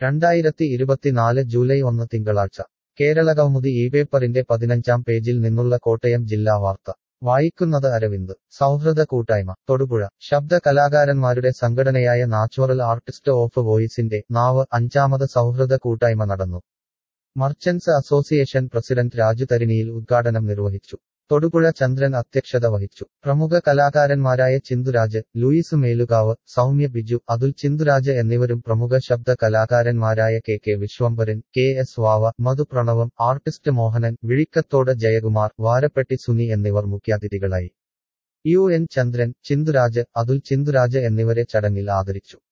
രണ്ടായിരത്തി ഇരുപത്തിനാല് ജൂലൈ ഒന്ന് തിങ്കളാഴ്ച കേരളകൗമുദി ഈ പേപ്പറിന്റെ പതിനഞ്ചാം പേജിൽ നിന്നുള്ള കോട്ടയം ജില്ലാ വാർത്ത വായിക്കുന്നത് അരവിന്ദ് സൗഹൃദ കൂട്ടായ്മ തൊടുപുഴ ശബ്ദ കലാകാരന്മാരുടെ സംഘടനയായ നാച്ചുറൽ ആർട്ടിസ്റ്റ് ഓഫ് വോയിസിന്റെ നാവ് അഞ്ചാമത് സൗഹൃദ കൂട്ടായ്മ നടന്നു മർച്ചന്റ്സ് അസോസിയേഷൻ പ്രസിഡന്റ് രാജു തരിണിയിൽ ഉദ്ഘാടനം നിർവഹിച്ചു തൊടുപുഴ ചന്ദ്രൻ അധ്യക്ഷത വഹിച്ചു പ്രമുഖ കലാകാരന്മാരായ ചിന്തുരാജ് ലൂയിസ് മേലുകാവ് സൗമ്യ ബിജു അതുൽ ചിന്തുരാജ് എന്നിവരും പ്രമുഖ ശബ്ദ കലാകാരന്മാരായ K K Vishwambharan K S വാവ മധു പ്രണവം ആർട്ടിസ്റ്റ് മോഹനൻ വിഴിക്കത്തോട് ജയകുമാർ വാരപ്പെട്ടി സുനി എന്നിവർ മുഖ്യാതിഥികളായി യു എൻ ചന്ദ്രൻ ചിന്തുരാജ് അതുൽ ചിന്തുരാജ് എന്നിവരെ ചടങ്ങിൽ ആദരിച്ചു